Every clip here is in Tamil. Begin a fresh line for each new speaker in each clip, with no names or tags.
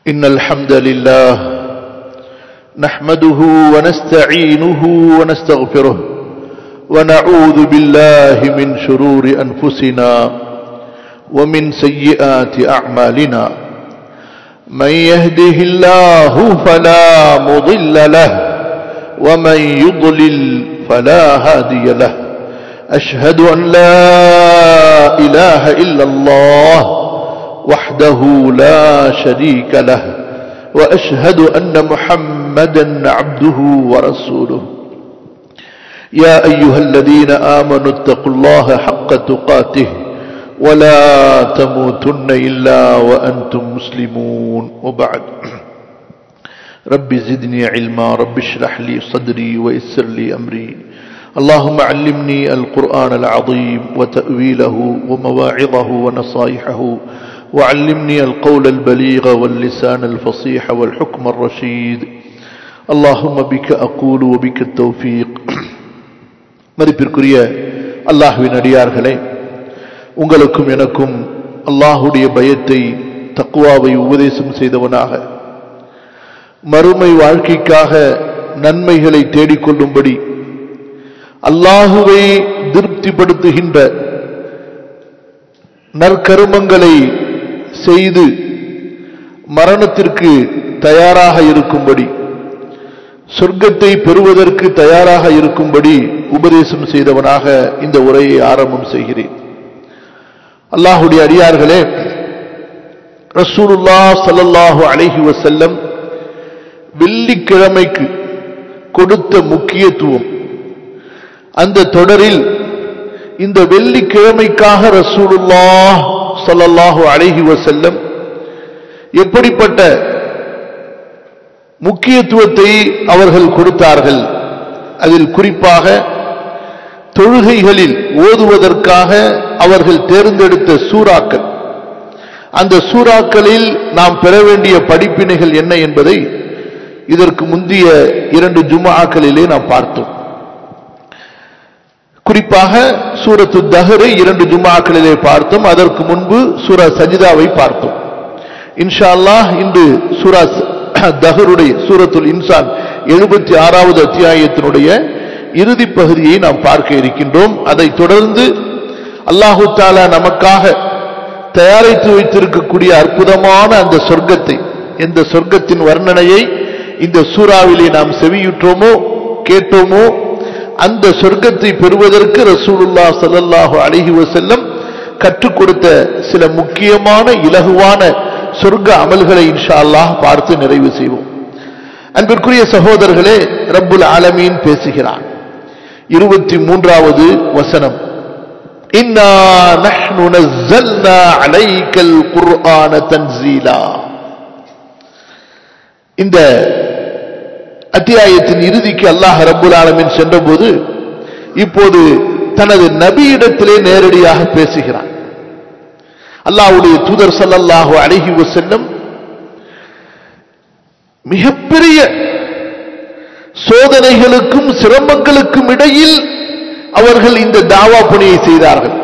إن الحمد لله نحمده ونستعينه ونستغفره ونعوذ بالله من شرور أنفسنا ومن سيئات أعمالنا من يهده الله فلا مضل له ومن يضلل فلا هادي له أشهد أن لا إله إلا الله وحده لا شريك له وأشهد أن محمدا عبده ورسوله يا أيها الذين آمنوا اتقوا الله حق تقاته ولا تموتن إلا وأنتم مسلمون وبعد رب زدني علما رب اشرح لي صدري ويسر لي أمري اللهم علمني القرآن العظيم وتأويله ومواعظه ونصائحه وعلمني القول البليغ واللسان الفصيح والحكم الرشيد اللهم بك أقول وبك التوفيق மதிப்பிற்குரிய அல்லாஹுவின் அடியார்களே உங்களுக்கும் எனக்கும் அல்லாஹுடைய பயத்தை தக்குவாவை உபதேசம் செய்தவனாக மறுமை வாழ்க்கைக்காக நன்மைகளை தேடிக்கொள்ளும்படி அல்லாஹுவை திருப்திப்படுத்துகின்ற நற்கருமங்களை செய்து மரணத்திற்கு தயாராக இருக்கும்படி சொர்க்கத்தை பெறுவதற்கு தயாராக இருக்கும்படி உபதேசம் செய்தவனாக இந்த உரையை ஆரம்பம் செய்கிறேன் அல்லாஹுடைய அடியார்களே ரசூலுல்லா சல்லல்லாஹு அலைஹி வசல்லம் வெள்ளிக்கிழமைக்கு கொடுத்த முக்கியத்துவம் அந்த தொடரில் இந்த வெள்ளிக்கிழமைக்காக ரசூலுல்லா சல்லல்லாஹு அலைஹி வசல்லம் எப்படிப்பட்ட முக்கியத்துவத்தை அவர்கள் கொடுத்தார்கள் அதில் குறிப்பாக தொழுகைகளில் ஓதுவதற்காக அவர்கள் தேர்ந்தெடுத்த சூறாக்கள் அந்த சூறாக்களில் நாம் பெற வேண்டிய படிப்பினைகள் என்ன என்பதை இதற்கு முந்தைய இரண்டு ஜுமாக்களிலே நாம் பார்த்தோம் குறிப்பாக சூரத்து தஹரை இரண்டு ஜுமாக்களிலே பார்த்தோம் அதற்கு முன்பு சூரா சஜிதாவை பார்த்தோம் இன்ஷா அல்லாஹ் இன்று சூரா தஹருடைய சூரத்துல் இன்சான் எழுபத்தி ஆறாவது அத்தியாயத்தினுடைய இறுதி பகுதியை நாம் பார்க்க இருக்கின்றோம் அதை தொடர்ந்து அல்லாஹு தாலா நமக்காக தயாரித்து வைத்திருக்கக்கூடிய அற்புதமான அந்த சொர்க்கத்தை எந்த சொர்க்கத்தின் வர்ணனையை இந்த சூறாவிலே நாம் செவியுற்றோமோ கேட்டோமோ அந்த சொர்க்கத்தை பெறுவதற்கு ரசூலுல்லா சல்லல்லாஹு அழகி வசல்லம் கற்றுக் கொடுத்த சில முக்கியமான இலகுவான சொர்க்க அமல்களை இன்ஷா அல்லாஹ் பார்த்து நிறைவு செய்வோம் அன்பிற்குரிய சகோதரர்களே ரப்புல் ஆலமீன் பேசுகிறான் இருபத்தி மூன்றாவது வசனம் இன்னா நஹ்னு நஸ்ஸல்னா அலைக்கல் குர்ஆன தன்சீலா இந்த அத்தியாயத்தின் இறுதிக்கு அல்லாஹ் ரப்புல் ஆலமின் சென்றபோது இப்போது தனது நபியிடத்திலே நேரடியாக பேசுகிறான் அல்லாஹுடைய தூதர் சல்லல்லாஹு அழகி செல்லும் மிகப்பெரிய சோதனைகளுக்கும் சிரமங்களுக்கும் இடையில் அவர்கள் இந்த தாவா பணியை செய்தார்கள்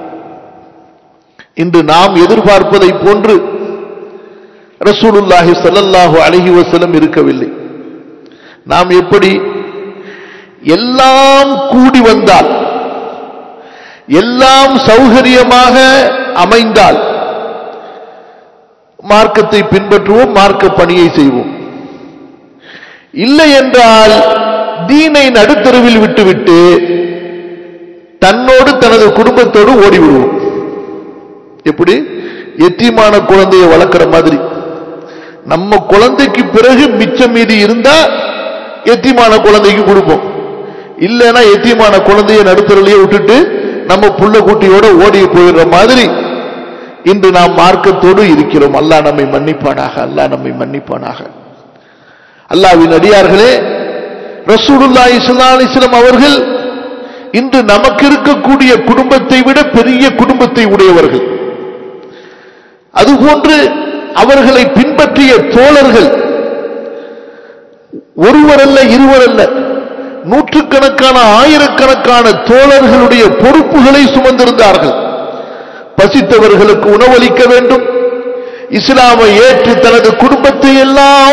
இன்று நாம் எதிர்பார்ப்பதை போன்று ரசூலுல்லாஹி சல்லல்லாஹு அழகி வசலம் இருக்கவில்லை நாம் எப்படி எல்லாம் கூடி வந்தால் எல்லாம் சௌகரியமாக அமைந்தால் மார்க்கத்தை பின்பற்றுவோம் மார்க்க பணியை செய்வோம் இல்லை என்றால் தீனை நடுத்தருவில் விட்டுவிட்டு தன்னோடு தனது குடும்பத்தோடு ஓடிவிடுவோம் எப்படி எத்தியமான குழந்தையை வளர்க்கிற மாதிரி நம்ம குழந்தைக்கு பிறகு மிச்சம் மீதி இருந்தா எத்தியமான குழந்தைக்கு கொடுப்போம் இல்லைன்னா எத்தியமான குழந்தைய நடுத்தரலையே விட்டுட்டு நம்ம புள்ள குட்டியோட ஓடி போயிடுற மாதிரி இன்று நாம் மார்க்கத்தோடு இருக்கிறோம் அல்லா நம்மை மன்னிப்பானாக அல்லா நம்மை மன்னிப்பானாக அல்லாவின் அடியார்களே ரசூலுல்லா இஸ்லா அலிஸ்லாம் அவர்கள் இன்று நமக்கு இருக்கக்கூடிய குடும்பத்தை விட பெரிய குடும்பத்தை உடையவர்கள் அதுபோன்று அவர்களை பின்பற்றிய தோழர்கள் ஒருவரல்ல இருவரல்ல நூற்றுக்கணக்கான ஆயிரக்கணக்கான தோழர்களுடைய பொறுப்புகளை சுமந்திருந்தார்கள் பசித்தவர்களுக்கு உணவளிக்க வேண்டும் இஸ்லாமை ஏற்று தனது குடும்பத்தை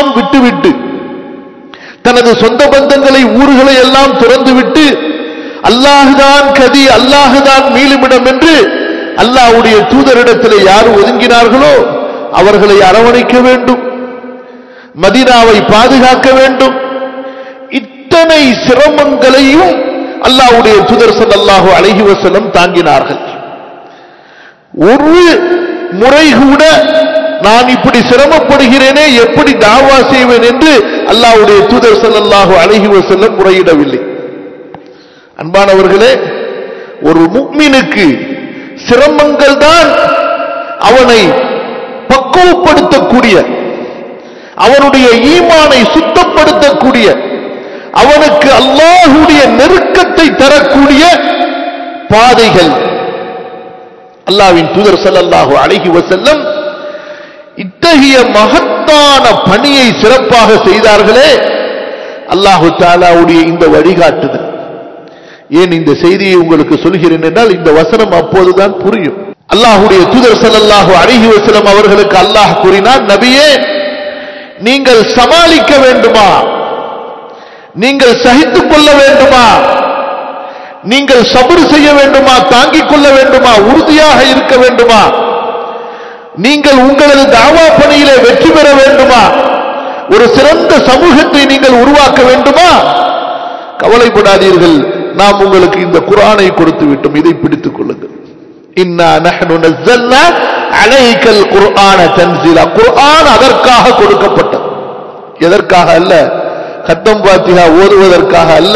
எல்லாம் விட்டுவிட்டு தனது சொந்த பந்தங்களை ஊர்களை எல்லாம் துறந்துவிட்டு அல்லாஹுதான் கதி அல்லாஹுதான் மீளுமிடம் என்று அல்லாஹ்வுடைய தூதரிடத்தில் யார் ஒதுங்கினார்களோ அவர்களை அரவணைக்க வேண்டும் மதீனாவை பாதுகாக்க வேண்டும் இத்தனை சிரமங்களையும் அல்லாஹ்வுடைய தூதர் ஸல்லல்லாஹு அலைஹி வஸல்லம் தாங்கினார்கள் ஒரு முறை கூட நான் இப்படி சிரமப்படுகிறேனே எப்படி தாவா செய்வேன் என்று அல்லாஹ்வுடைய தூதர் ஸல்லல்லாஹு அலைஹி வஸல்லம் முறையிடவில்லை அன்பானவர்களே ஒரு முக்மினுக்கு சிரமங்கள் தான் அவனை பக்குவப்படுத்தக்கூடிய அவனுடைய ஈமானை சுத்தப்படுத்தக்கூடிய அவனுக்கு அல்லாஹுடைய நெருக்கத்தை தரக்கூடிய பாதைகள் அல்லாவின் தூதர் ஸல்லல்லாஹு அலைஹி வஸல்லம் இத்தகைய மகத்தான பணியை சிறப்பாக செய்தார்களே அல்லாஹு தாலாவுடைய இந்த வழிகாட்டுதல் ஏன் இந்த செய்தியை உங்களுக்கு சொல்கிறேன் என்றால் இந்த வசனம் அப்போதுதான் புரியும் அல்லாஹுடைய தூதர் ஸல்லல்லாஹு அலைஹி வஸல்லம் அவர்களுக்கு அல்லாஹ் கூறினார் நபியே நீங்கள் சமாளிக்க வேண்டுமா நீங்கள் சகித்துக் கொள்ள வேண்டுமா நீங்கள் சபர் செய்ய வேண்டுமா தாங்கிக் கொள்ள வேண்டுமா உறுதியாக இருக்க வேண்டுமா நீங்கள் உங்களது தாவா பணியிலே வெற்றி பெற வேண்டுமா ஒரு சிறந்த சமூகத்தை நீங்கள் உருவாக்க வேண்டுமா கவலைப்படாதீர்கள் நாம் உங்களுக்கு இந்த குர்ஆனை கொடுத்து விட்டோம் இதை பிடித்துக் கொள்ளுங்கள் இன்னா நஹ்னு நஸ்ஸல்னா அலைக்கல் குர்ஆன தன்சீலா குர்ஆன் அதற்காக கொடுக்கப்பட்டது எதற்காக அல்ல கத்தம் பாத்திகா ஓதுவதற்காக அல்ல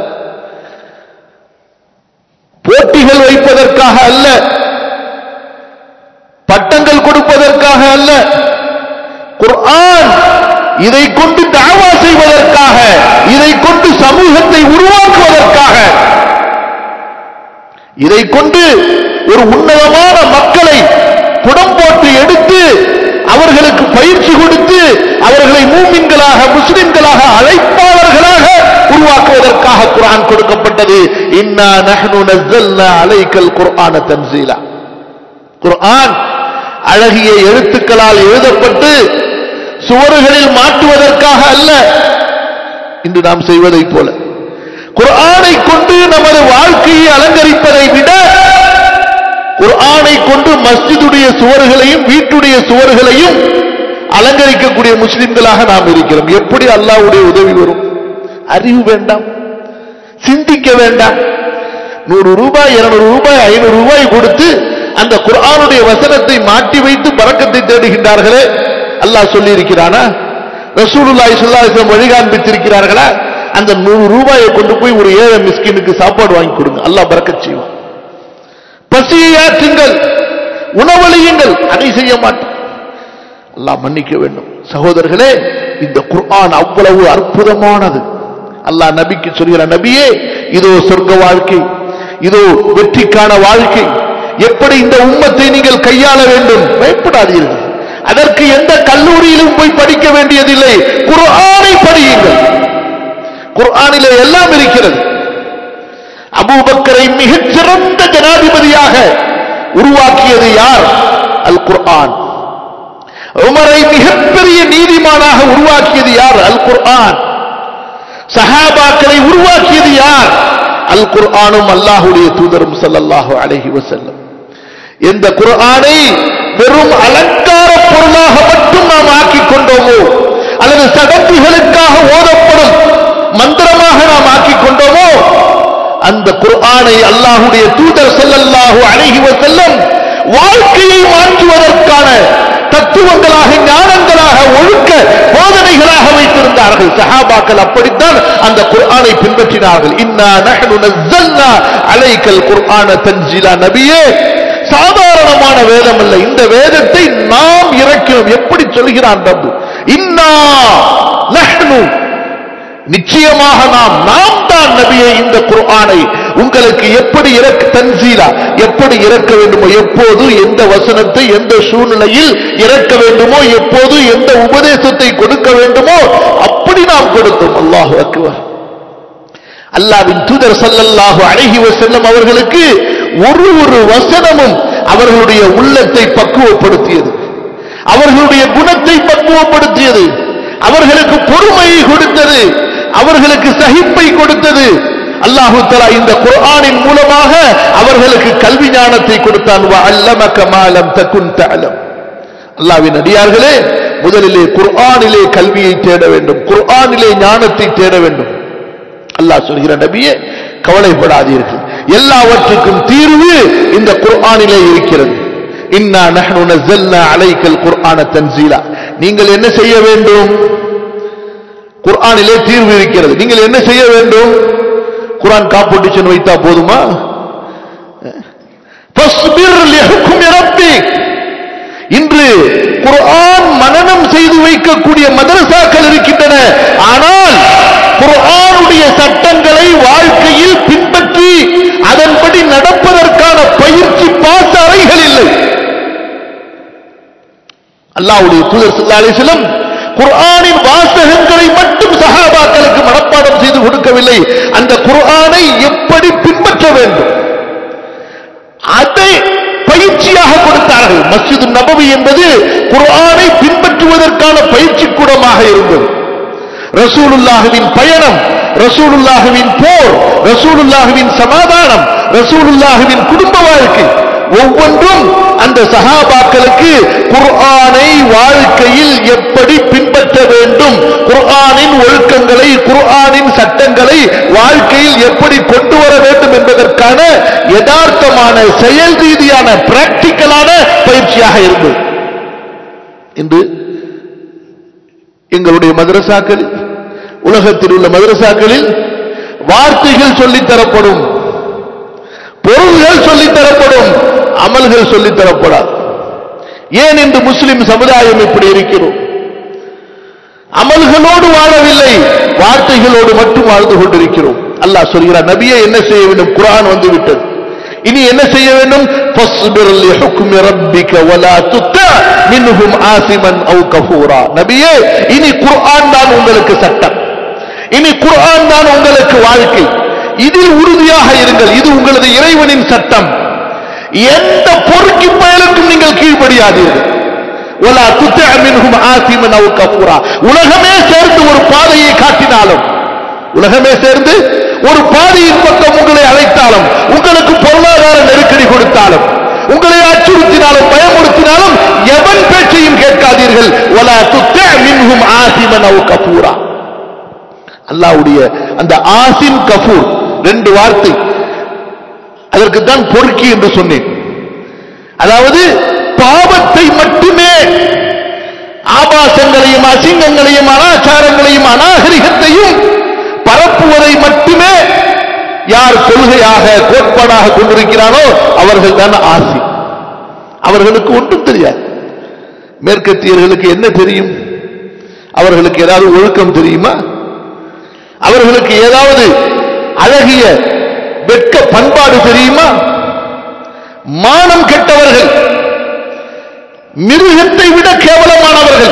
போட்டிகள் வைப்பதற்காக அல்ல பட்டங்கள் கொடுப்பதற்காக அல்ல குர்ஆன் இதை கொண்டு தாவா செய்வதற்காக இதை கொண்டு சமூகத்தை உருவாக்குவதற்காக இதை கொண்டு ஒரு உன்னதமான மக்களை புடம் போட்டு எடுத்து அவர்களுக்கு பயிற்சி கொடுத்து அவர்களை மூமின்களாக முஸ்லிம்களாக அழைப்பாளர்களாக உருவாக்குவதற்காக குர்ஆன் கொடுக்கப்பட்டது இன்னா நஹ்னு நஸ்ஸல்னா அலைக்கல் குர்ஆன தன்சீலா குர்ஆன் அழகிய எழுத்துக்களால் எழுதப்பட்டு சுவறுகளில் மாட்டுவதற்காக அல்ல இன்று நாம் செய்வதைப் போல குர்ஆனை கொண்டு நமது வாழ்க்கையை அலங்கரிப்பதை விட குர்ஆனை கொண்டு மஸ்ஜிதுடைய சுவர்களையும் வீட்டுடைய சுவர்களையும் அலங்கரிக்கக்கூடிய முஸ்லிம்களாக நாம் இருக்கிறோம் எப்படி அல்லாஹ்வுடைய உதவி வரும் அறிவு வேண்டாம் சிந்திக்க வேண்டாம் நூறு ரூபாய் இருநூறு ரூபாய் ஐநூறு ரூபாய் கொடுத்து அந்த குர்ஆனுடைய வசனத்தை மாட்டி வைத்து பறக்கத்தை தேடுகின்றார்களே அல்லாஹ் சொல்லி இருக்கிறானா ரசூலுல்லாஹி ஸல்லல்லாஹு அலைஹி வஸல்லம் வழி காண்பித்திருக்கிறார்களா அந்த நூறு ரூபாயை கொண்டு போய் ஒரு ஏழை மிஸ்கினுக்கு சாப்பாடு வாங்கி கொடுங்க அல்லாஹ் பறக்கச் செய்வான் பசியை ஆற்றுங்கள் உணவளியுங்கள் அதை செய்ய மாட்டோம் அல்லாஹ் மன்னிக்க வேண்டும் சகோதரர்களே இந்த குர்ஆன் அவ்வளவு அற்புதமானது அல்லாஹ் நபிக்கு சொல்கிற நபியே இதோ சொர்க்க வாழ்க்கை இதோ வெற்றிக்கான வாழ்க்கை எப்படி இந்த உம்மத்தை நீங்கள் கையாள வேண்டும் பயப்படாதீர்கள் அதற்கு எந்த கல்லூரியிலும் போய் படிக்க வேண்டியதில்லை குர்ஆனை படியுங்கள் குர்ஆனிலே எல்லாம் இருக்கிறது அபூபக்கரை மிகச் சிறந்த ஜனாதிபதியாக உருவாக்கியது யார் அல் குர்ஆன் உமரை மிகப்பெரிய நீதிமானாக உருவாக்கியது யார் அல் குர்ஆன் சஹாபாக்களை உருவாக்கியது யார் அல் குர்ஆனும் அல்லாஹுடைய தூதரும் ஸல்லல்லாஹு அலைஹி வஸல்லம் எந்த குர்ஆனை வெறும் அலங்கார பொருளாக மட்டும் நாம் ஆக்கிக் கொண்டோமோ அல்லது சடங்குகளுக்காக ஓதப்படும் மந்திரமாக நாம் ஆக்கிக் கொண்டோமோ அந்த குர்ஆனை அல்லாஹுடைய தூதர் ஸல்லல்லாஹு அலைஹி வஸல்லம் வாழ்க்கையை மாற்றுவதற்கான தத்துவங்களாக ஞானங்களாக ஒழுக்க போதனைகளாக வைத்திருந்தார்கள் சஹாபாக்கள் அப்படித்தான் அந்த குர்ஆனை பின்பற்றினார்கள் இன்னா நஹ்னு நஸ்ஸல்னா அலைக்கல் குர்ஆன தன்ஜிலா நபியே சாதாரணமான வேதம் அல்ல இந்த வேதத்தை நாம் இறக்கினோம் எப்படி சொல்கிறான் ரப்பு இன்னா நஹ்னு நிச்சயமாக நாம் நாம் தான் நபியை இந்த குர்ஆனை உங்களுக்கு எப்படி இறக்க தன்சீலா எப்படி இறக்க வேண்டுமோ எப்போது எந்த வசனத்தை எந்த சூழ்நிலையில் இறக்க வேண்டுமோ எப்போது எந்த உபதேசத்தை கொடுக்க வேண்டுமோ அப்படி நாம் கொடுத்தோம் அல்லாஹ் அக்பர் அல்லாவின் தூதர் ஸல்லல்லாஹு அலைஹி வஸல்லம் அவர்களுக்கு ஒரு ஒரு வசனமும் அவர்களுடைய உள்ளத்தை பக்குவப்படுத்தியது அவர்களுடைய குணத்தை பக்குவப்படுத்தியது அவர்களுக்கு பொறுமையை கொடுத்தது அவர்களுக்கு சகிப்பை கொடுத்தது அல்லாஹு தலா இந்த குர்ஆனின் மூலமாக அவர்களுக்கு கல்வி ஞானத்தை கொடுத்தான் அல்லமக்க மாலம் தக்குன் தஅலம் அல்லாவின் அடியார்களே முதலிலே குர்ஆனிலே கல்வியை தேட வேண்டும் குர்ஆனிலே ஞானத்தை தேட வேண்டும் அல்லாஹ் சொல்கிற நபியே கவலைப்படாதீர்கள் எல்லாவற்றுக்கும் தீர்வு இந்த குர்ஆனிலே இருக்கிறது இன்னா நஹ்னு நஸல்னா அலைக்கல் குர்ஆன தன்சீலா நீங்கள் என்ன செய்ய வேண்டும் குர்ஆனிலே தீர்வு இருக்கிறது நீங்கள் என்ன செய்ய வேண்டும் குர்ஆன் காம்படிஷன் வைத்தா போதுமா ஃபஸ்பிர் லிஹுக்மி ரப்பிக் இன்று குர்ஆன் மனனம் செய்து வைக்கக்கூடிய மதரசாக்கள் இருக்கின்றன ஆனால் குர்ஆனுடைய சட்டங்களை வாழ்க்கையில் பின்பற்றி அதன்படி நடப்பதற்கான பயிற்சி பாச அறைகள் இல்லை அல்லாஹ்வுடைய தூதர் ஸல்லல்லாஹு அலைஹி வஸல்லம் குர்ஆனின் வாசகங்களை மட்டும் சஹாபாக்களுக்கு மனப்பாடம் செய்து கொடுக்கவில்லை அந்த குர்ஆனை எப்படி பின்பற்ற வேண்டும் அதை பயிற்சியாக கொடுத்தார்கள் மஸ்ஜிது நபவி என்பது குர்ஆனை பின்பற்றுவதற்கான பயிற்சி கூடமாக இருந்தது ரசூலுல்லாஹுவின் பயணம் ரசூலுல்லாஹுவின் போர் ரசூலுல்லாஹுவின் சமாதானம் ரசூலுல்லாஹுவின் குடும்ப வாழ்க்கை ஒவ்வொன்றும் அந்த சஹாபாக்களுக்கு குர்ஆனை வாழ்க்கையில் எப்படி பின்பற்ற வேண்டும் குர்ஆனின் ஒழுக்கங்களை குர்ஆனின் சட்டங்களை வாழ்க்கையில் எப்படி கொண்டு வர வேண்டும் என்பதற்கான யதார்த்தமான செயல் ரீதியான பிராக்டிக்கலான பயிற்சியாக இருந்தது இன்று எங்களுடைய மதரசாக்களில் உலகத்தில் உள்ள மதரசாக்களில் வார்த்தைகள் சொல்லித் தரப்படும் பொருள்கள் சொல்லித் தரப்படும் அமல்கள் சொல்லித் தரப்படாது ஏன் இன்று முஸ்லிம் சமுதாயம் இப்படி இருக்கிறோம் அமல்களோடு வாழவில்லை வார்த்தைகளோடு மட்டும் வாழ்ந்து கொண்டிருக்கிறோம் அல்லாஹ் சொல்கிறார் நபியே என்ன செய்ய வேண்டும் குர்ஆன் வந்து விட்டது இனி என்ன செய்ய வேண்டும் ஃபஸ்பிர் லிஹுக்மி ரப்பிக வலா துத்தா மின்ஹும் ஆசிமன் அவு கஃபூரா நபியே இனி குர்ஆன் தான் உங்களுக்கு சட்டம் இனி குர்ஆன் தான் உங்களுக்கு வாழ்க்கை இதில் உறுதியாக இருங்கள் இது உங்களது இறைவனின் சட்டம் எந்த பொறுக்கி பயலுக்கும் நீங்கள் கீழ்ப்படியாதீர்கள் ஒலா துத்த மின்ஹும் ஆசிமன் அவு கஃபூரா உலகமே சேர்ந்து ஒரு பாதையை காட்டினாலும் உலகமே சேர்ந்து ஒரு பாதையின் பக்கம் உங்களை அழைத்தாலும் உங்களுக்கு பொருளாதார நெருக்கடி கொடுத்தாலும் உங்களை அச்சுறுத்தினாலும் பயமுறுத்தினாலும் எவன் பேச்சையும் கேட்காதீர்கள் ஒலா துத்த மின்ஹும் ஆசிமன் அவு கஃபூரா அல்லாவுடைய அந்த ஆசிம் கஃபூர் ரெண்டு வார்த்தை அதற்கு தான் பொறுக்கி என்று சொன்னேன் அதாவது பாவத்தை மட்டுமே ஆபாசங்களையும் அசிங்கங்களையும் அனாச்சாரங்களையும் அநாகரிகத்தையும் பரப்புவதை மட்டுமே யார் கொள்கையாக கோட்பாடாக கொண்டிருக்கிறாரோ அவர்கள் தான் ஆசி அவர்களுக்கு ஒன்றும் தெரியாது மேற்கத்தியர்களுக்கு என்ன தெரியும் அவர்களுக்கு ஏதாவது ஒழுக்கம் தெரியுமா அவர்களுக்கு ஏதாவது அழகிய வெட்க பண்பாடு தெரியுமா மானம் கெட்டவர்கள் மிருகத்தை விட கேவலமானவர்கள்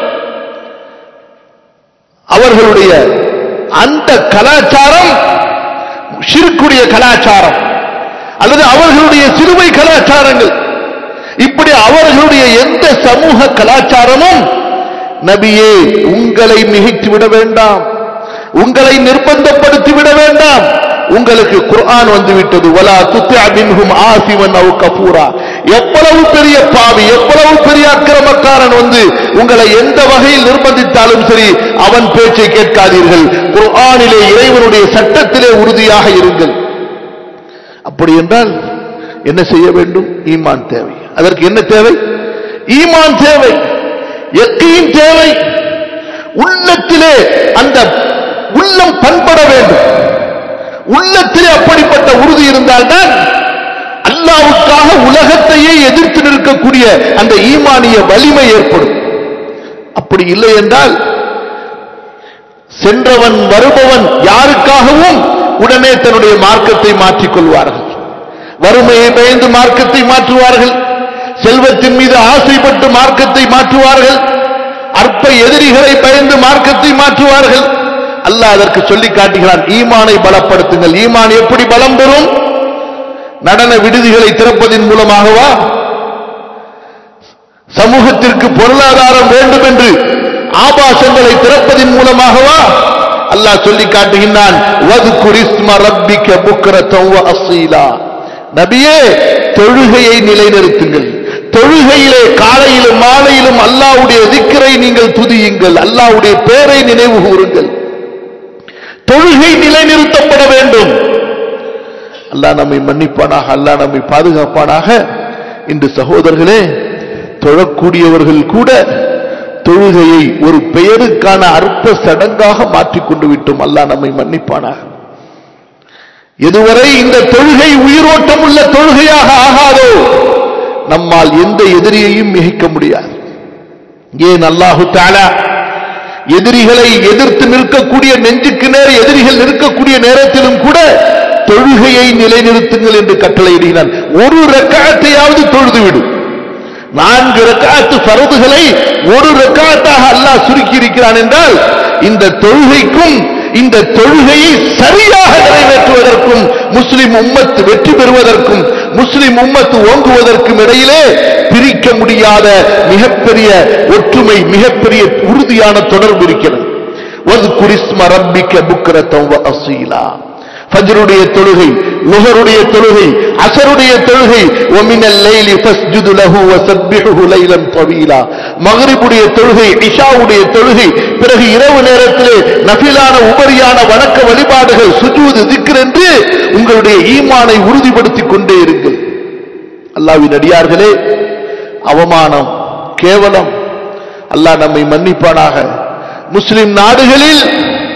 அவர்களுடைய அந்த கலாச்சாரம் சிறுக்குடைய கலாச்சாரம் அல்லது அவர்களுடைய சிறுவை கலாச்சாரங்கள் இப்படி அவர்களுடைய எந்த சமூக கலாச்சாரமும் நபியே உங்களை மிகைத்து விட வேண்டாம் உங்களை நிர்பந்தப்படுத்தி விட வேண்டாம் உங்களுக்கு குர்ஆன் வந்து விட்டது வலா துத்திஅ மின்ஹும் ஆசிவன் அவ் கஃபூரா எவ்வளவு பெரிய பாவி எவ்வளவு பெரிய அக்கிரமக்காரன் வந்து உங்களை எந்த வகையில் நிர்பந்தித்தாலும் சரி அவன் பேச்சை கேட்காதீர்கள் குர்ஆனிலே இறைவனுடைய சட்டத்திலே உறுதியாக இருங்கள் அப்படி என்றால் என்ன செய்ய வேண்டும் ஈமான் தேவை அதற்கு என்ன தேவை ஈமான் தேவை எக்கையின் தேவை உள்ளத்திலே அந்த உள்ளம் பண்பட வேண்டும் உள்ளத்திலே அப்படிப்பட்ட உறுதி இருந்தால்தான் அல்லாவுக்காக உலகத்தையே எதிர்த்து நிற்கக்கூடிய அந்த ஈமானிய வலிமை ஏற்படும் அப்படி இல்லை என்றால் சென்றவன் வருபவன் யாருக்காகவும் உடனே தன்னுடைய மார்க்கத்தை மாற்றிக் கொள்வார்கள் வறுமையை பயந்து மார்க்கத்தை மாற்றுவார்கள் செல்வத்தின் மீது ஆசைப்பட்டு மார்க்கத்தை மாற்றுவார்கள் அற்ப எதிரிகளை பயந்து மார்க்கத்தை மாற்றுவார்கள் அல்லாஹ் அதற்கு சொல்லி காட்டுகிறான் ஈமானை பலப்படுத்துங்கள் ஈமான் எப்படி பலம் பெறும் நடன விடுதிகளை திறப்பதின் மூலமாகவா சமூகத்திற்கு பொருளாதாரம் வேண்டும் என்று ஆபாசங்களை திறப்பதின் மூலமாகவா அல்லாஹ் சொல்லி காட்டுகின்றான் வதுகுர் இஸ்ம ரப்பிக்க புக்ரத்தம் வ அஸீலா நபியே தொழுகையை நிலைநிறுத்துங்கள் தொழுகையிலே காலையிலும் மாலையிலும் அல்லாஹ்வுடைய திக்கரை நீங்கள் துதியுங்கள் அல்லாஹ்வுடைய பேரை நினைவு கூறுங்கள் தொழுகை நிலைநிறுத்தப்பட வேண்டும் அல்லாஹ் நம்மை மன்னிப்பானாக அல்லாஹ் நம்மை பாதுகாப்பானாக இன்று சகோதரர்களே தொழக்கூடியவர்கள் கூட தொழுகையை ஒரு பெயருக்கான அற்ப சடங்காக மாற்றிக்கொண்டு விட்டோம் அல்லாஹ் நம்மை மன்னிப்பானாக எதுவரை இந்த தொழுகை உயிரோட்டம் உள்ள தொழுகையாக ஆகாதோ நம்மால் எந்த எதிரியையும் மிகைக்க முடியாது ஏன் அல்லாஹு தாலா எதிரிகளை எதிர்த்து நிற்கக்கூடிய நெஞ்சுக்கு நேர எதிரிகள் நிற்கக்கூடிய நேரத்திலும் கூட தொழுகையை நிலைநிறுத்துங்கள் என்று கட்டளையிடுகிறான் ஒரு ரெக்காயத்தையாவது தொழுதுவிடு நான்கு ரெக்காயத்து பரதுகளை ஒரு ரெக்காயத்தாக அல்லாஹ் சுருக்கி இருக்கிறான் என்றால் இந்த தொழுகைக்கும் இந்த தொழுகையை சரியாக நிறைவேற்றுவதற்கும் முஸ்லிம் உம்மத்து வெற்றி பெறுவதற்கும் முஸ்லிம் உம்மத்து ஓங்குவதற்கும் இடையிலே பிரிக்க முடியாத மிகப்பெரிய ஒற்றுமை மிகப்பெரிய உறுதியான தொடர்பு இருக்கிறது ஒரு குரிஸ்ம ரப்பிக்க புக்கரத்தம் அசீலா ஃபஜ்ருடைய தொழுகை லுஹருடைய தொழுகை அசருடைய தொழுகை ஒமினல் லைலி ஃபஸ்ஜுது லஹு வஸப்பிஹு லைலன் தவீலா மக்ரிபுடைய தொழுகை இஷாவுடைய தொழுகை பிறகு இரவு நேரத்திலே நஃபிலான உபரியான வணக்க வழிபாடுகள் சுஜூது திக்ர் என்று உங்களுடைய ஈமானை உறுதிப்படுத்திக் கொண்டே இருங்கள் அல்லாஹ்வின் அடியார்களே அவமானம் கேவலம் அல்லாஹ் நம்மை மன்னிப்பானாக முஸ்லிம் நாடுகளில்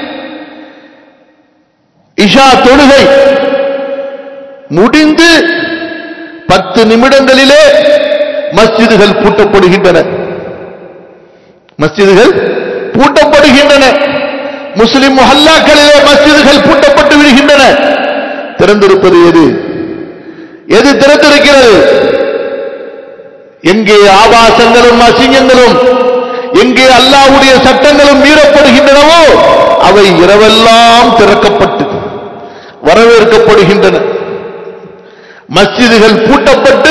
இஷா தொழுகை முடிந்து பத்து நிமிடங்களிலே மஸ்ஜிதுகள் பூட்டப்படுகின்றன மஸ்ஜிதுகள் பூட்டப்படுகின்றன முஸ்லிம் முஹல்லாக்களிலே மஸ்ஜிதுகள் பூட்டப்பட்டு விடுகின்றன திறந்திருப்பது எது எது திறந்திருக்கிறது எங்கே ஆபாசங்களும் அசிங்கங்களும் எங்கே அல்லாஹ்வுடைய சட்டங்களும் மீறப்படுகின்றனவோ அவை இரவெல்லாம் திறக்கப்பட்டு வரவேற்கப்படுகின்றன மஸ்ஜிதுகள் பூட்டப்பட்டு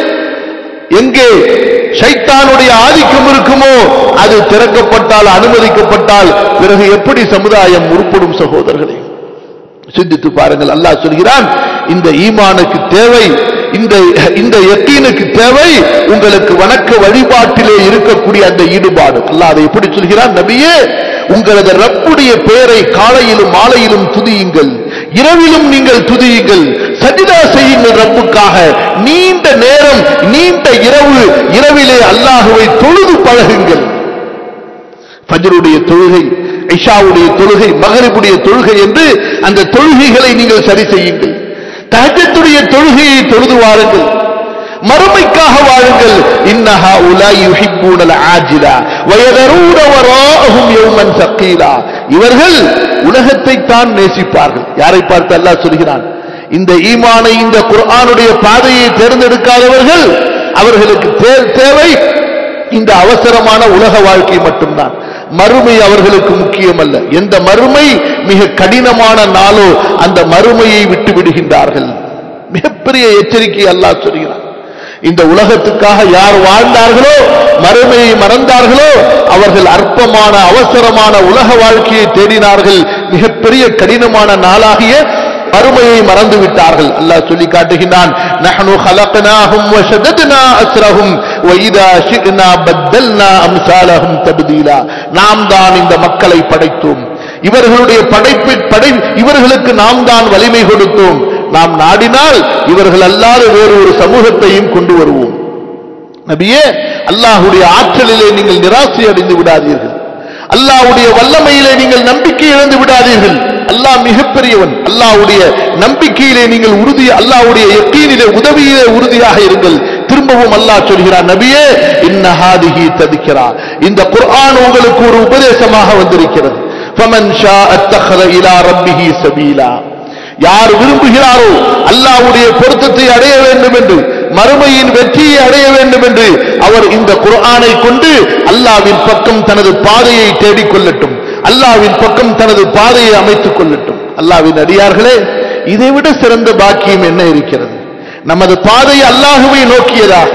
எங்கே ஷைத்தானுடைய ஆதிக்கம் இருக்குமோ அது திறக்கப்பட்டால் அனுமதிக்கப்பட்டால் பிறகு எப்படி சமுதாயம் உருப்படும் சகோதரர்களே சிந்தித்து பாருங்கள் அல்லாஹ் சொல்கிறான் இந்த ஈமானுக்கு தேவை இந்த இந்த யக்கீனுக்கு தேவை உங்களுக்கு வணக்க வழிபாட்டிலே இருக்கக்கூடிய அந்த ஈடுபாடு அல்லாஹ் அதை எப்படி சொல்கிறான் நபியே உங்களது ரப்புடைய பெயரை காலையிலும் மாலையிலும் துதியுங்கள் இரவிலும் நீங்கள் துதியுங்கள் சஜிதா செய்யுங்கள் ரப்புக்காக நீண்ட நேரம் நீண்ட இரவு இரவிலே அல்லாஹுவை தொழுது பழகுங்கள் ஃபஜ்ருடைய தொழுகை ஐஷாவுடைய தொழுகை மகரிபுடைய தொழுகை என்று அந்த தொழுகைகளை நீங்கள் சரி செய்யுங்கள் தஹஜத்துடைய தொழுகையை தொழுது வாருங்கள் மறுமைக்காக வாழுங்கள் இன்னஹா உலாய் யுஹிப்பூனல் ஆஜிலா வயதரூன வராஹும் யௌமன் சக்கீலா இவர்கள் உலகத்தை தான் நேசிப்பார்கள் யாரை பார்த்து அல்லாஹ் சொல்கிறான் இந்த ஈமானை இந்த குர்ஆனுடைய பாதையை தேர்ந்தெடுக்காதவர்கள் அவர்களுக்கு தே- தேவை இந்த அவசரமான உலக வாழ்க்கை மட்டும்தான் மறுமை அவர்களுக்கு முக்கியமல்ல எந்த மறுமை மிக கடினமான நாளோ அந்த மறுமையை விட்டு விடுகின்றார்கள் மிகப்பெரிய எச்சரிக்கை அல்லாஹ் சொல்கிறான் இந்த உலகத்துக்காக யார் வாழ்ந்தார்களோ மறுமையை மறந்தார்களோ அவர்கள் அற்பமான அவசரமான உலக வாழ்க்கையை தேடினார்கள் மிகப்பெரிய கடினமான நாளாகிய மறுமையை மறந்து விட்டார்கள் அல்லாஹ் சொல்லி காட்டுகின்றான் நஹ்னு خلقناهم وشددنا أسرهم وإذا شئنا بدلنا أمثالهم تبديلا நாம் தான் இந்த மக்களை படைத்தோம் இவர்களுடைய படைப்பு படை இவர்களுக்கு நாம் தான் வலிமை கொடுத்தோம் நாம் நாடினால் இவர்கள் அல்லாத வேறு ஒரு சமூகத்தையும் கொண்டு வருவோம் நபியே அல்லாஹ்வுடைய ஆற்றலிலே நீங்கள் நிராசை அடைந்து விடாதீர்கள் அல்லாஹ்வுடைய வல்லமையிலே நீங்கள் நம்பிக்கை இழந்து விடாதீர்கள் அல்லாஹ் மிகப்பெரியவன் அல்லாஹ்வுடைய நம்பிக்கையிலே நீங்கள் உறுதி அல்லாஹ்வுடைய யக்கீனிலே உதவியிலே உறுதியாக இருங்கள் திரும்பவும் அல்லாஹ் சொல்கிறான் நபியே இன்ன ஹாதிஹி ததிக்கிறா இந்த குர்ஆன் உங்களுக்கு ஒரு உபதேசமாக வந்திருக்கிறது ஃபமன் ஷா அத்தஹத இலா ரப்பிஹி சபீலா யார் விரும்புகிறாரோ அல்லாஹ்வுடைய பொருத்தத்தை அடைய வேண்டும் என்று மறுமையின் வெற்றியை அடைய வேண்டும் என்று அவர் இந்த குர்ஆனை கொண்டு அல்லாவின் பக்கம் தனது பாதையை தேடிக்கொள்ளட்டும் அல்லாவின் பக்கம் தனது பாதையை அமைத்துக் கொள்ளட்டும் அல்லாவின் அடியார்களே இதைவிட சிறந்த பாக்கியம் என்ன இருக்கிறது நமது பாதை அல்லாஹுவை நோக்கியதாக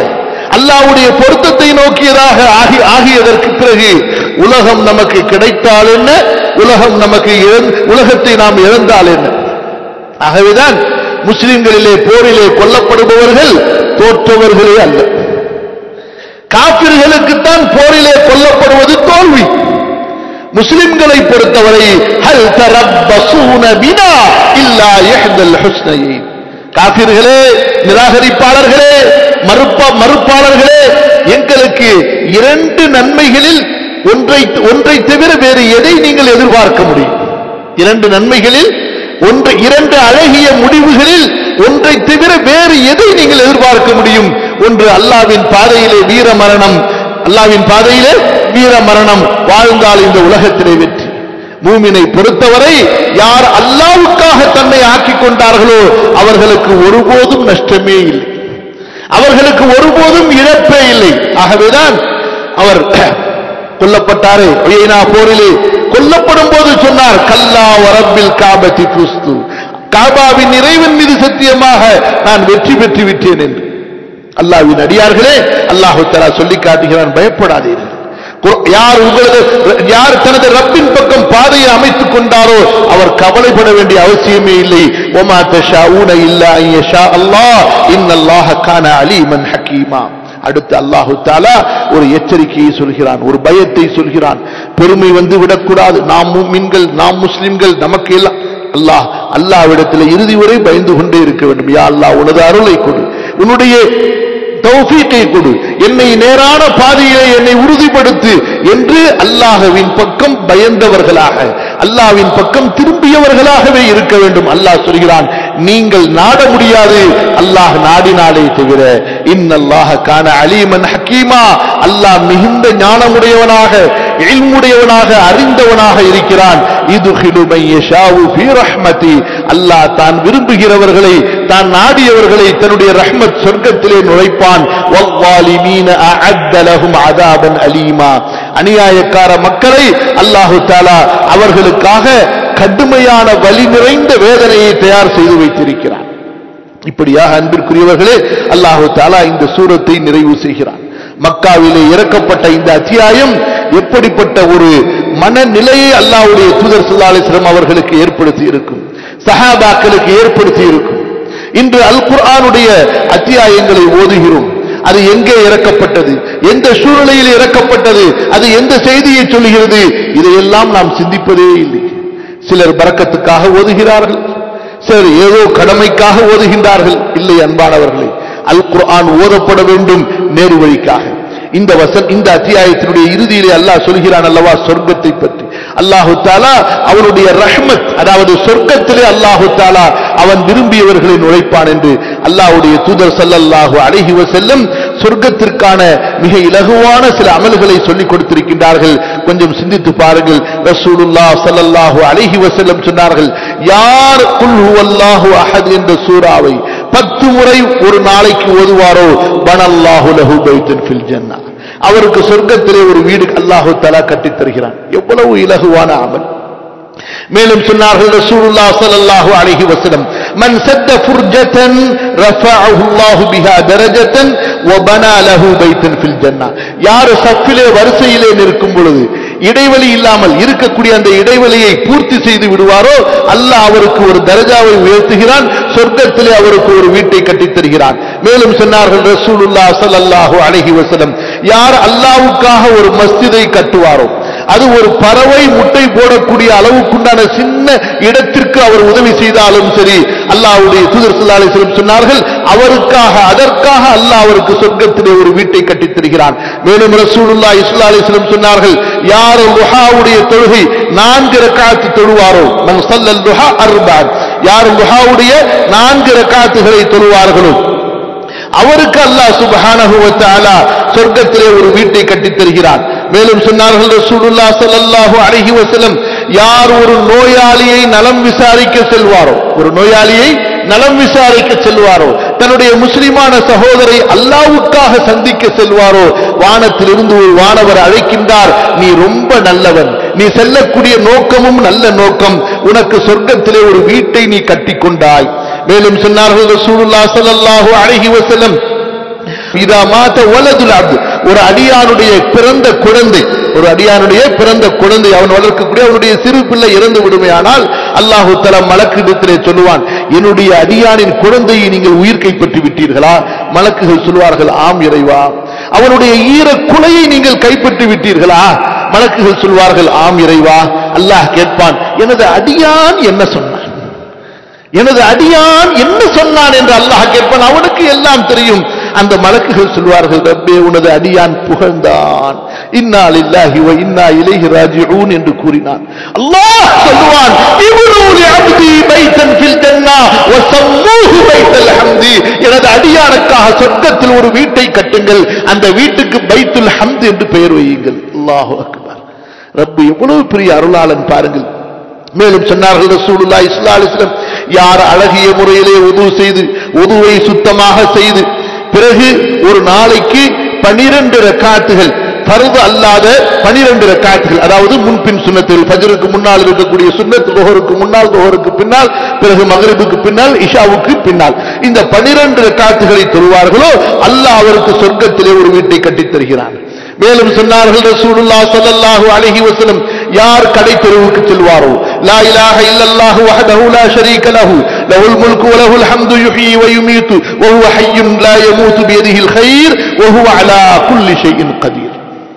அல்லாஹ்வுடைய பொருத்தத்தை நோக்கியதாக ஆகி ஆகியதற்கு பிறகு உலகம் நமக்கு கிடைத்தால் என்ன உலகம் நமக்கு இழந்- உலகத்தை நாம் இழந்தால் என்ன ஆகவேதான் முஸ்லிம்களிலே போரிலே கொல்லப்படுபவர்கள் தோற்றவர்களே அல்ல காபிர்களுக்குத்தான் போரிலே கொல்லப்படுவது தோல்வி முஸ்லிம்களை பொறுத்தவரை ஹல் தரப்பசூன பினா இல்லா இஹ்தல் ஹுஸ்னையின் காபிர்களே நிராகரிப்பாளர்களே மறுப்பா மறுப்பாளர்களே எங்களுக்கு இரண்டு நன்மைகளில் ஒன்றை ஒன்றை தவிர வேறு எதை நீங்கள் எதிர்பார்க்க முடியும் இரண்டு நன்மைகளில் ஒன்று இரண்டு அழகிய முடிவுகளில் ஒன்றை தவிர வேறு எதை நீங்கள் எதிர்பார்க்க முடியும் ஒன்று அல்லாவின் பாதையிலே வீர மரணம் அல்லாவின் பாதையிலே வீர மரணம் வாழ்ந்தால் இந்த உலகத்திலே வெற்றி மூமினை பொறுத்தவரை யார் அல்லாவுக்காக தன்னை ஆக்கிக் கொண்டார்களோ அவர்களுக்கு ஒருபோதும் நஷ்டமே இல்லை அவர்களுக்கு ஒருபோதும் இழப்பே இல்லை ஆகவேதான் அவர் கொல்லப்பட்டாரே ஒய்னா போரிலே கொல்லப்படும் போது சொன்னார் கல்லா வரப்பில் காபத்தி புஸ்து காபாவின் இறைவன் மீது சத்தியமாக நான் வெற்றி பெற்று விட்டேன் என்று அல்லாஹ்வின் அடியார்களே அல்லாஹு தஆலா சொல்லி காட்டுகிறான் பயப்படாதீர்கள் கு- யார் உங்களது யார் தனது ரப்பின் பக்கம் பாதையை அமைத்துக் கொண்டாரோ அவர் கவலைப்பட வேண்டிய அவசியமே இல்லை ஒமா தஷாஊன இல்லா அன் யஷா அல்லாஹ் இன்னல்லாஹ கான அலீமன் ஹக்கீமா அடுத்து அல்லாஹு தாலா ஒரு எச்சரிக்கையை சொல்கிறான் ஒரு பயத்தை சொல்கிறான் பெருமை வந்து விடக்கூடாது நாம் மீன்கள் நாம் முஸ்லிம்கள் நமக்கு எல்லாம் அல்லாஹ் அல்லாவிடத்தில் இறுதி வரை பயந்து கொண்டே இருக்க வேண்டும் யா அல்லாஹ் உனது அருளை கொடு உன்னுடைய தௌஃபீக்கை கொடு என்னை நேரான பாதையிலே என்னை உறுதிப்படுத்து என்று அல்லாஹ்வின் பக்கம் பயந்தவர்களாக அல்லாஹ்வின் பக்கம் திரும்பியவர்களாகவே இருக்க வேண்டும் அல்லாஹ் சொல்கிறான் நீங்கள் நாட முடியாது அல்லாஹ் நாடினாலே தவிர இன்னல்லாஹ கான அலீமன் ஹக்கீமா அல்லாஹ் மிகுந்த ஞானமுடையவனாக இல்முடையவனாக அறிந்தவனாக இருக்கிறான் இது அல்லாஹ் தான் விரும்புகிறவர்களை தான் நாடியவர்களை தன்னுடைய ரஹ்மத் சொர்க்கத்திலே நுழைப்பான் வவ்வாலிமீன அஅத்த லஹும் அதாபன் அலீமா அநியாயக்கார மக்களை அல்லாஹு தாலா அவர்களுக்காக கடுமையான வலி நிறைந்த வேதனையை தயார் செய்து வைத்திருக்கிறான் இப்படியாக அன்பிற்குரியவர்களே அல்லாஹு தாலா இந்த சூரத்தை நிறைவு செய்கிறான் மக்காவிலே இறக்கப்பட்ட இந்த அத்தியாயம் எப்படிப்பட்ட ஒரு மனநிலையை அல்லாஹ்வுடைய தூதர் ஸல்லல்லாஹு அலைஹி வஸல்லம் அவர்களுக்கு ஏற்படுத்தி இருக்கும் சஹாபாக்களுக்கு ஏற்படுத்தி இருக்கும் இன்று அல் குர்ஆனுடைய அத்தியாயங்களை ஓதுகிறோம் அது எங்கே இறக்கப்பட்டது எந்த சூழ்நிலையில் இறக்கப்பட்டது அது எந்த செய்தியை சொல்லுகிறது இதையெல்லாம் நாம் சிந்திப்பதே இல்லை சிலர் பறக்கத்துக்காக ஓதுகிறார்கள் சிலர் ஏதோ கடமைக்காக ஓதுகின்றார்கள் இல்லை அன்பானவர்களே அல் குர்ஆன் ஓதப்பட வேண்டும் நேரு வழிக்காக இந்த வசன் இந்த அத்தியாயத்தினுடைய இறுதியிலே அல்லாஹ் சொல்கிறான் அல்லவா சொர்க்கத்தை பற்றி அல்லாஹு தாலா அவனுடைய ரஹ்மத் அதாவது சொர்க்கத்திலே அல்லாஹு தாலா அவன் விரும்பியவர்களை நுழைப்பான் என்று அல்லாஹ்வுடைய தூதர் ஸல்லல்லாஹு அலைஹி வஸல்லம் சொர்க்கத்திற்கான மிக இலகுவான சில அமல்களை சொல்லிக் கொடுத்திருக்கின்றார்கள் கொஞ்சம் சிந்தித்து பாருங்கள் ரசூலுல்லாஹ் ஸல்லல்லாஹு அலைஹி வஸல்லம் சொன்னார்கள் யார் குல் ஹுவல்லாஹு அஹத் என்ற சூராவை பத்து முறை ஒரு நாளைக்கு ஓதுவாரோ பனல்லாஹு லஹு பைத்தன் ஃபில் ஜன்னா அவருக்கு சொர்க்கத்திலே ஒரு வீடு அல்லாஹு தலா கட்டித் தருகிறான் எவ்வளவு இலகுவான அமல் மேலும் சொன்னார்கள் ரசூலுல்லாஹ் ஸல்லல்லாஹு அலைஹி வஸல்லம் மன் சத்த ஃபுர்ஜதன் ரஃபஅஹு அல்லாஹு பிஹா தரஜதன் வ பனா லஹு பைத்தன் ஃபில் ஜன்னா யார் சஃபிலே வரிசையிலே நிற்கும் பொழுது இடைவெளி இல்லாமல் இருக்கக்கூடிய அந்த இடைவெளியை பூர்த்தி செய்து விடுவாரோ அல்லாஹ் அவருக்கு ஒரு தரஜாவை உயர்த்துகிறான் சொர்க்கத்திலே அவருக்கு ஒரு வீட்டை கட்டித் தருகிறான் மேலும் சொன்னார்கள் ரசூலுல்லாஹ் ஸல்லல்லாஹு அலைஹி வஸல்லம் யார் அல்லாஹ்வுக்காக ஒரு மஸ்ஜிதை கட்டுவாரோ அது ஒரு பறவை முட்டை போடக்கூடிய அளவுக்குண்டான சின்ன இடத்திற்கு அவர் உதவி செய்தாலும் சரி அல்லாஹ்வுடைய தூதர் ஸல்லல்லாஹு அலைஹி வஸல்லம் சொன்னார்கள் அவருக்காக அதற்காக அல்லாஹ் அவருக்கு சொர்க்கத்திலே ஒரு வீட்டை கட்டித் தருகிறான் மேலும் ரசூலுல்லாஹி ஸல்லல்லாஹு அலைஹி வஸல்லம் சொன்னார்கள் யார் லுஹாவுடைய தொழுகை நான்கு ரக்காத்து தொழுவாரோ மன் ஸல்லல் லுஹா அர்பஅன் யார் லுஹாவுடைய நான்கு ரக்காத்துகளை தொழுவார்களோ அவருக்கு அல்லாஹ் சுப்ஹானஹு வ தஆலா சொர்க்கத்திலே ஒரு வீட்டை கட்டித் தருகிறான் மேலும் சொன்னார்கள் ரசூலுல்லாஹ் ஸல்லல்லாஹு அலைஹி வஸல்லம் யார் ஒரு நோயாளியை நலம் விசாரிக்க செல்வாரோ ஒரு நோயாளியை நலம் விசாரிக்க செல்வாரோ தன்னுடைய முஸ்லிமான சகோதரை அல்லாவுக்காக சந்திக்க செல்வாரோ வானத்திலிருந்து ஒரு வானவர் அழைக்கின்றார் நீ ரொம்ப நல்லவன் நீ செல்லக்கூடிய நோக்கமும் நல்ல நோக்கம் உனக்கு சொர்க்கத்திலே ஒரு வீட்டை நீ கட்டிக்கொண்டாய் மேலும் சொன்னார்கள் ரசூலுல்லாஹ் ஸல்லல்லாஹு அலைஹி வஸல்லம் இதா மாத்த வலதுல் அப்து ஒரு அடியானுடைய பிறந்த குழந்தை ஒரு அடியானுடைய பிறந்த குழந்தை அவன் வளர்க்கக்கூடிய அவனுடைய சிறு பிள்ளை இறந்து விடுமையானால் அல்லாஹு தலா மலக்கிடத்திலே சொல்லுவான் என்னுடைய அடியானின் குழந்தையை நீங்கள் உயிர் கைப்பற்றி விட்டீர்களா மலக்குகள் சொல்வார்கள் ஆம் இறைவா அவனுடைய ஈர குலையை நீங்கள் கைப்பற்றி விட்டீர்களா மலக்குகள் சொல்வார்கள் ஆம் இறைவா அல்லாஹ் கேட்பான் எனது அடியான் என்ன சொன்னான் எனது அடியான் என்ன சொன்னான் என்று அல்லாஹ் கேட்பான் அவனுக்கு எல்லாம் தெரியும் அந்த மலக்குகள் சொல்வார்கள் ரப்பே உனது அடியான் புகழ்ந்தான் இன்னா லில்லாஹி வ இன்னா இலைஹி ராஜிஊன் என்று கூறினான் அல்லாஹ் சொல்லுவான் இப்னு லி அப்தி பைத்தன் ஃபில் ஜன்னா வ சம்மூஹு பைத்தல் ஹம்தி எனது அடியானுக்காக சொர்க்கத்தில் ஒரு வீட்டை கட்டுங்கள் அந்த வீட்டுக்கு பைத்துல் ஹம்து என்று பெயர் வையுங்கள் அல்லாஹு அக்பர் ரப்பு எவ்வளவு பெரிய அருளாளன் பாருங்கள் மேலும் சொன்னார்கள் ரசூலுல்லாஹி ஸல்லல்லாஹு அலைஹி வஸல்லம் யார் அழகிய முறையிலே உது செய்து உதுவை சுத்தமாக செய்து பிறகு ஒரு நாளைக்கு பனிரெண்டு ரக்காத்துகள் பருது அல்லாத பனிரெண்டு ரக்காத்துகள் அதாவது முன்பின் சுண்ணத்தில் ஃபஜ்ருக்கு முன்னால் இருக்கக்கூடிய சுன்னத் துஹருக்கு முன்னால் துஹருக்கு பின்னால் பிறகு மகரிபுக்கு பின்னால் இஷாவுக்கு பின்னால் இந்த பனிரெண்டு ரக்காத்துகளை தொழுவார்களோ அல்லாஹ் அவருக்கு சொர்க்கத்திலே ஒரு வீட்டை கட்டித் தருகிறான் மேலும் சொன்னார்கள் ரசூலுல்லாஹ் ஸல்லல்லாஹு அலைஹி வஸல்லம் யார் கடை தெருவுக்கு செல்வாரோ லா இலாஹ இல்லல்லாஹு வஹ்தஹு லா ஷரீக லஹு லஹுல் முல்கு வ லஹுல் ஹம்து யுஹ்யி வ யுமீத்து வ ஹுவ ஹய்யுன் லா யமூத்து பியதிஹில் கைர் வ ஹுவ அலா குல்லி ஷைஇன் கதீர்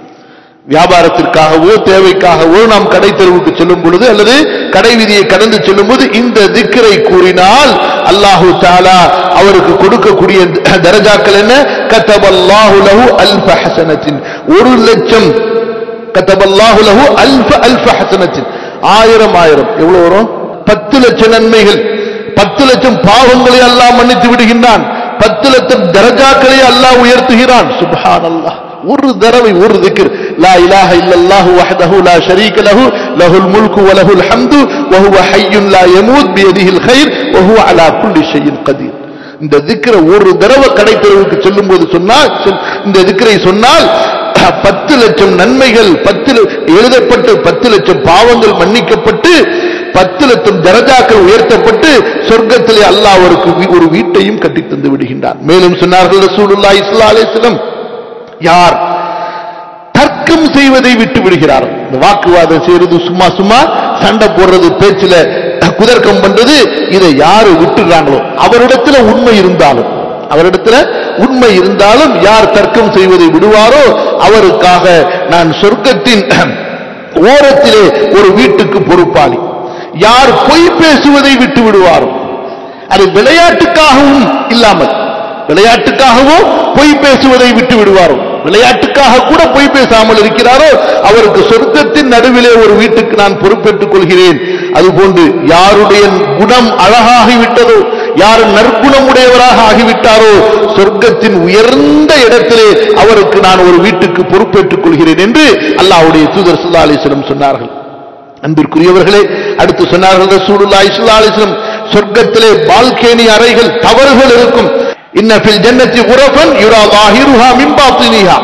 வியாபாரத்திற்காகவோ தேவைக்காகவோ நாம் கடை தெருவுக்கு செல்லும் பொழுது அல்லது கடை விதியை கடந்து செல்லும் போது இந்த திக்கரை கூறினால் அல்லாஹு தாலா அவருக்கு கொடுக்கக்கூடிய தரஜாக்கள் என்ன கத்தபல்லாஹு லஹு அல்ஃப ஹசனத்தின் ஒரு லட்சம் கத்தபல்லாஹு லஹு அல்ஃப அல்ஃப ஹசனத்தின் ஆயிரம் ஆயிரம் எவ்வளவு வரும் பத்து லட்சம் நன்மைகள் பத்து லட்சம் பாவங்களை அல்லாஹ் மன்னித்து விடுகின்றான் பத்து லட்சம் தரஜாக்களை அல்லாஹ் உயர்த்துகிறான் சுப்ஹான் அல்லாஹ் ஒரு தடவை ஒரு திக்ர் லா இலாஹ இல்லல்லாஹு வஹ்தஹு லா ஷரீக லஹு லஹுல் முல்கு வ லஹுல் ஹம்து வ ஹுவ ஹய்யுன் லா யமூத் பியதிஹில் கைர் வ ஹுவ அலா குல்லி ஷைஇன் கதீர் இந்த திக்ரை ஒரு தடவை கடை தெருவுக்கு செல்லும் போது சொன்னால் இந்த திக்ரை சொன்னால் பத்து லட்சம் நன்மைகள் பத்து எழுதப்பட்டு பத்து லட்சம் பாவங்கள் மன்னிக்கப்பட்டு பத்து லட்சம் தரஜாக்கள் உயர்த்தப்பட்டு சொர்க்கத்திலே அல்லாஹ் அவருக்கு ஒரு வீட்டையும் கட்டித் தந்து விடுகின்றான் மேலும் சொன்னார்கள் ரசூலுல்லாஹி ஸல்லல்லாஹு அலைஹி வஸல்லம் யார் தர்க்கம் செய்வதை விட்டு விடுகிறார் இந்த வாக்குவாதம் செய்யறது சும்மா சும்மா சண்டை போடுறது பேச்சுல குதர்க்கம் பண்றது இதை யாரு விட்டுறாங்களோ அவரிடத்துல உண்மை இருந்தாலும் அவரிடத்துல உண்மை இருந்தாலும் யார் தர்க்கம் செய்வதை விடுவாரோ அவருக்காக நான் சொர்க்கத்தின் ஓரத்திலே ஒரு வீட்டுக்கு பொறுப்பாளி யார் பொய் பேசுவதை விட்டு விடுவாரோ அது விளையாட்டுக்காகவும் இல்லாமல் விளையாட்டுக்காகவோ பொய் பேசுவதை விட்டு விடுவாரோ விளையாட்டுக்காக கூட பொய் பேசாமல் இருக்கிறாரோ அவருக்கு சொர்க்கத்தின் நடுவிலே ஒரு வீட்டுக்கு நான் பொறுப்பேற்றுக் கொள்கிறேன் அதுபோன்று யாருடைய குணம் அழகாகிவிட்டதோ யார் நற்குணம் உடையவராக ஆகிவிட்டாரோ சொர்க்கத்தின் உயர்ந்த இடத்திலே அவருக்கு நான் ஒரு வீட்டுக்கு பொறுப்பேற்றுக் கொள்கிறேன் என்று அல்லாஹ்வுடைய தூதர் சுல்லா அலிஸ்லம் சொன்னார்கள் அன்பிற்குரியவர்களே அடுத்து சொன்னார்கள் ரசூலுல்லாஹி ஸல்லல்லாஹு அலைஹி வஸல்லம் சொர்க்கத்திலே பால்கேனி அறைகள் தவறுகள் இருக்கும் இன்ன ஃபில் ஜன்னத்தி குரஃபன் யுரா ظاهرها من باطنها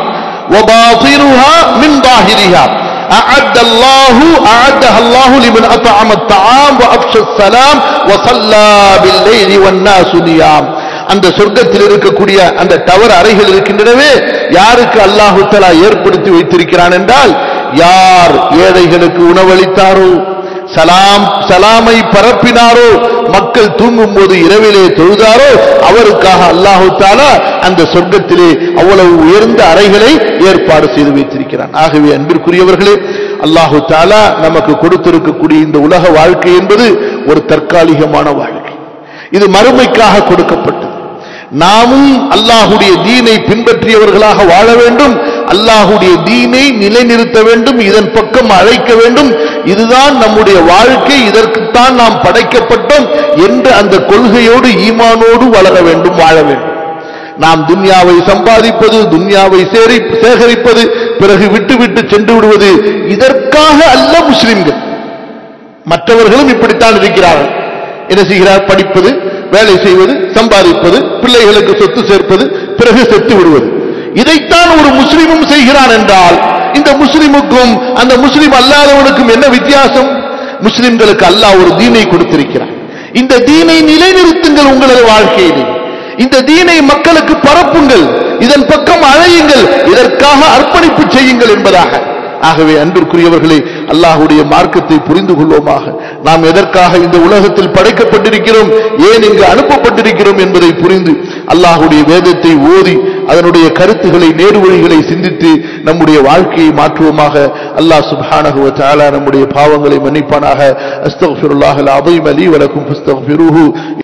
وباطنها من ظاهرها أعد الله أعدها الله لمن أطعم الطعام وأفشى السلام وصلى بالليل والناس نيام அந்த சொர்க்கத்தில் இருக்கக்கூடிய அந்த டவர் அறைகள் இருக்கின்றனவே யாருக்கு அல்லாஹு தலா ஏற்படுத்தி வைத்திருக்கிறான் என்றால் யார் ஏழைகளுக்கு உணவளித்தாரோ சலாம் சலாமை பரப்பினாரோ மக்கள் தூங்கும் போது இரவிலே தொழுதாரோ அவருக்காக அல்லாஹு தாலா அந்த சொர்க்கத்திலே அவ்வளவு உயர்ந்த அறைகளை ஏற்பாடு செய்து வைத்திருக்கிறான் ஆகவே அன்பிற்குரியவர்களே அல்லாஹு தாலா நமக்கு கொடுத்திருக்கக்கூடிய இந்த உலக வாழ்க்கை என்பது ஒரு தற்காலிகமான வாழ்க்கை இது மறுமைக்காக கொடுக்கப்பட்டது நாமும் அல்லாஹுடைய தீனை பின்பற்றியவர்களாக வாழ வேண்டும் அல்லாஹுடைய தீனை நிலைநிறுத்த வேண்டும் இதன் பக்கம் அழைக்க வேண்டும் இதுதான் நம்முடைய வாழ்க்கை இதற்குத்தான் நாம் படைக்கப்பட்டோம் என்ற அந்த கொள்கையோடு ஈமானோடு வளர வேண்டும் வாழ வேண்டும் நாம் துன்யாவை சம்பாதிப்பது துன்யாவை சேரி- சேகரிப்பது பிறகு விட்டு விட்டு சென்று விடுவது இதற்காக அல்ல முஸ்லிம்கள் மற்றவர்களும் இப்படித்தான் இருக்கிறார்கள் என்ன செய்கிறார் படிப்பது வேலை செய்வது சம்பாதிப்பது பிள்ளைகளுக்கு சொத்து சேர்ப்பது பிறகு செத்து விடுவது இதைத்தான் ஒரு முஸ்லிமும் செய்கிறான் என்றால் இந்த முஸ்லிமுக்கும் அந்த முஸ்லிம் அல்லாதவனுக்கும் என்ன வித்தியாசம் முஸ்லிம்களுக்கு அல்லாஹ் ஒரு தீனை கொடுத்திருக்கிறான் இந்த தீனை நிலைநிறுத்துங்கள் உங்களது வாழ்க்கையிலே இந்த தீனை மக்களுக்கு பரப்புங்கள் இதன் பக்கம் அழையுங்கள் இதற்காக அர்ப்பணிப்பு செய்யுங்கள் என்பதாக ஆகவே அன்பிற்குரியவர்களே அல்லாஹுடைய மார்க்கத்தை புரிந்து கொள்வோமாக நாம் எதற்காக இந்த உலகத்தில் படைக்கப்பட்டிருக்கிறோம் ஏன் இங்கு அனுப்பப்பட்டிருக்கிறோம் என்பதை புரிந்து அல்லாஹுடைய வேதத்தை ஓதி அதனுடைய கருத்துக்களை நேர்வழிகளை சிந்தித்து நம்முடைய வாழ்க்கையை மாற்றுவோமாக அல்லாஹ் சுப்ஹானஹு வ தஆலா நம்முடைய பாவங்களை மன்னிப்பானாக அஸ்தக்ஃபிருல்லாஹல் அஸீம் லீ வலக்கும் ஃபஸ்தக்ஃபிருஹு